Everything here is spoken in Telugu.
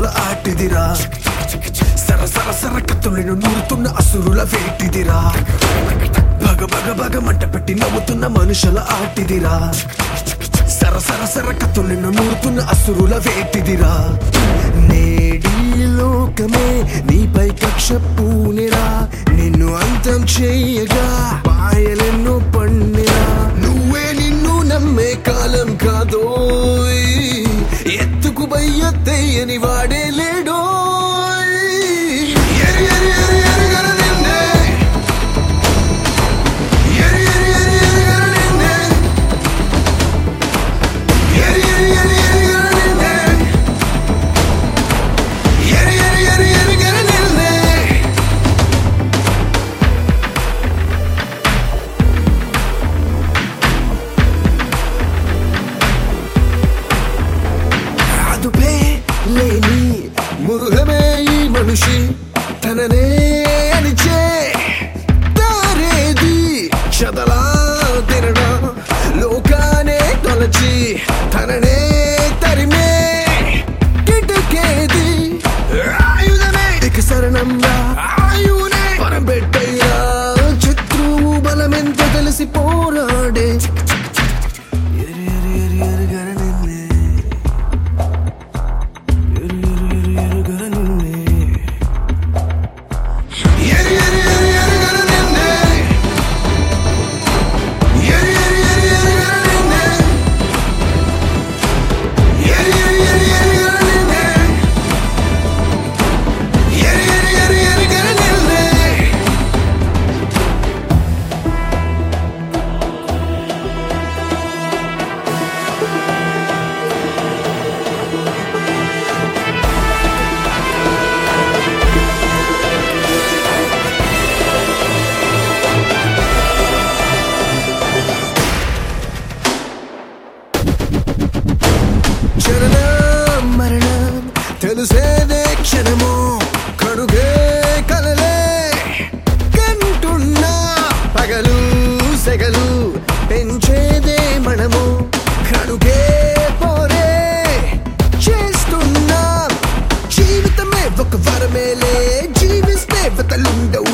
ఆటిదిరా సర సర సర కత్తులను నూరుతున్న అసురుల వేటిదిరా భగ భగ భగ మంట పెట్టి నవ్వుతున్న మనుషుల ఆటిదిరా సర సర సర కత్తులను నూరుతున్న అసురుల వేటిదిరా నేడి లోకమే నీపై కక్ష పూనిరా నిన్ను అంతం చేయగా పాయలెన్నో పండిరా నువ్వే నిన్ను నమ్మే కాలం కాదోయ్ ఎత్తుకు బయ్యత్తయ్యని వాడే లేడోయ్ ఎరి ఎరి ఎరి ఎరిగర నిన్నే ఎరి ఎరి ఎరి ఎరిగర నిన్నే ఎరి ఎరి ఎరి ఎరిగర నిన్నే ఎరి ఎరి ఎరి ఎరిగర నిన్నే అదుపే లేని మృగమే ఈ మనిషి తననే అనిచే దారేది చదలా తినడా లోకానే తొలచి తననే తరిమే కిటకేది ఆయుధమే ఇక శరణంగా ఆయునే పరబెట్టయ్యా శత్రువు బలమెంత తెలిసి పోరాడే ఎరి ఎరి ఎరి ఎరుగర నిన్నే ఎరి ఎరి ఎరి ఎరుగర నిన్నే ఎరి ఎరి ఎరి ఎరుగర నిన్నే ఎరి ఎరి ఎరి ఎరుగర నిన్నే ఎరి ఎరి ఎరి ఎరుగర నిన్నే జననం మరణం తెలిసేదే క్షణము కడుగే కలలే కంటున్నా పగలు సెగలు పెంచేదే మనము కడుగే పోరే చేస్తున్నా జీవితమే ఒక వరమేలే జీవిస్తే వతలుండవు